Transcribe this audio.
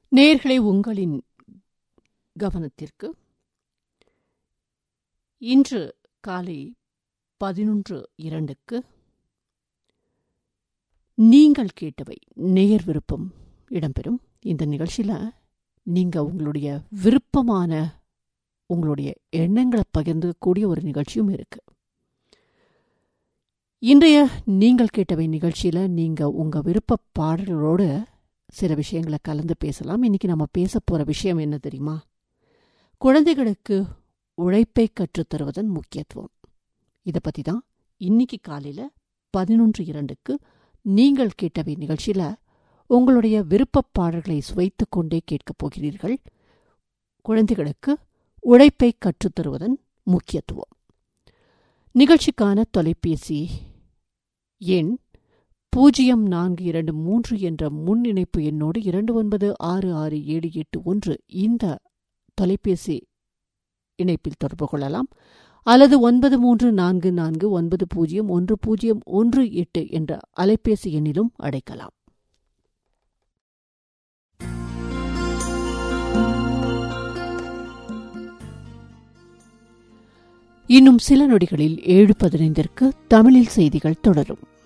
நேயர்களே உங்களின் கவனத்திற்கு இன்று காலை பதினொன்று இரண்டுக்கு நீங்கள் கேட்டவை நேயர் விருப்பம் இடம்பெறும் இந்த நிகழ்ச்சியில் நீங்கள் உங்களுடைய விருப்பமான உங்களுடைய எண்ணங்களை பகிர்ந்துக்கக்கூடிய ஒரு நிகழ்ச்சியும் இருக்கு இன்றைய நீங்கள் கேட்டவை நிகழ்ச்சியில் நீங்கள் உங்கள் விருப்ப பாடல்களோடு சில விஷயங்களை கலந்து பேசலாம் இன்னைக்கு நம்ம பேச போகிற விஷயம் என்ன தெரியுமா குழந்தைகளுக்கு உழைப்பை கற்றுத்தருவதன் முக்கியத்துவம் இதை பற்றி தான் இன்னைக்கு காலையில் பதினொன்று இரண்டுக்கு நீங்கள் கேட்டவை நிகழ்ச்சியில் உங்களுடைய விருப்ப பாடல்களை சுவைத்து கொண்டே கேட்கப் போகிறீர்கள் குழந்தைகளுக்கு உழைப்பை கற்றுத்தருவதன் முக்கியத்துவம் நிகழ்ச்சிக்கான தொலைபேசி எண் பூஜ்ஜியம் நான்கு இரண்டு மூன்று என்ற முன் இணைப்பு எண்ணோடு இரண்டு ஒன்பது ஆறு ஆறு ஏழு எட்டு ஒன்று இந்த தொலைபேசி இணைப்பில் தொடர்பு கொள்ளலாம் அல்லது ஒன்பது மூன்று நான்கு நான்கு ஒன்பது பூஜ்ஜியம் ஒன்று பூஜ்ஜியம் ஒன்று எட்டு என்ற அலைபேசி எண்ணிலும் அழைக்கலாம் இன்னும் சில நொடிகளில் ஏழு பதினைந்திற்கு தமிழில் செய்திகள் தொடரும்